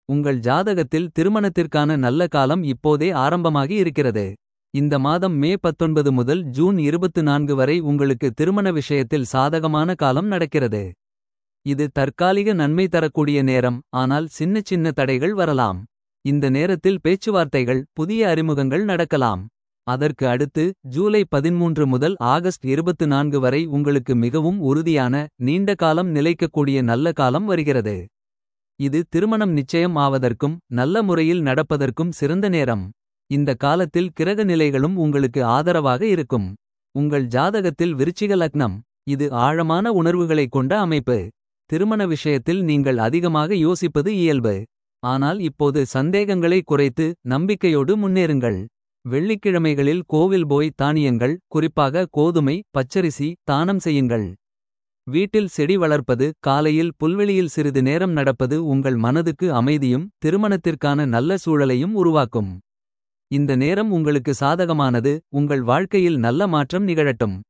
உங்கள் ஜாதகத்தில் திருமணத்திற்கான நல்ல காலம் இப்போதே ஆரம்பமாகி இருக்கிறது. இந்த மாதம் மே 19 முதல் ஜூன் 24 வரை உங்களுக்கு திருமண விஷயத்தில் சாதகமான காலம் நடக்கிறது. இது தற்காலிக நன்மை தரக்கூடிய நேரம் ஆனால் சின்ன சின்ன தடைகள் வரலாம். இந்த நேரத்தில் பேச்சுவார்த்தைகள் புதிய அறிமுகங்கள் நடக்கலாம். அதற்கு அடுத்து ஜூலை 13 முதல் ஆகஸ்ட் 24 வரை உங்களுக்கு மிகவும் உறுதியான நீண்ட காலம் நிலைக்கக்கூடிய நல்ல காலம் வருகிறது. இது திருமணம் நிச்சயம் ஆவதற்கும் நல்ல முறையில் நடப்பதற்கும் சிறந்த நேரம். இந்த காலத்தில் கிரக நிலைகளும் உங்களுக்கு ஆதரவாக இருக்கும். உங்கள் ஜாதகத்தில் விருச்சிக லக்னம். இது ஆழமான உணர்வுகளைக் கொண்ட அமைப்பு. திருமண விஷயத்தில் நீங்கள் அதிகமாக யோசிப்பது இயல்பு. ஆனால் இப்போது சந்தேகங்களை குறைத்து நம்பிக்கையோடு முன்னேறுங்கள். வெள்ளிக்கிழமைகளில் கோவில் போய் தானியங்கள் குறிப்பாக கோதுமை பச்சரிசி தானம் செய்யுங்கள். வீட்டில் செடி வளர்ப்பது காலையில் புல்வெளியில் சிறிது நேரம் நடப்பது உங்கள் மனதுக்கு அமைதியும் திருமணத்திற்கான நல்ல சூழலையும் உருவாக்கும். இந்த நேரம் உங்களுக்கு சாதகமானது உங்கள் வாழ்க்கையில் நல்ல மாற்றம் நிகழட்டும்.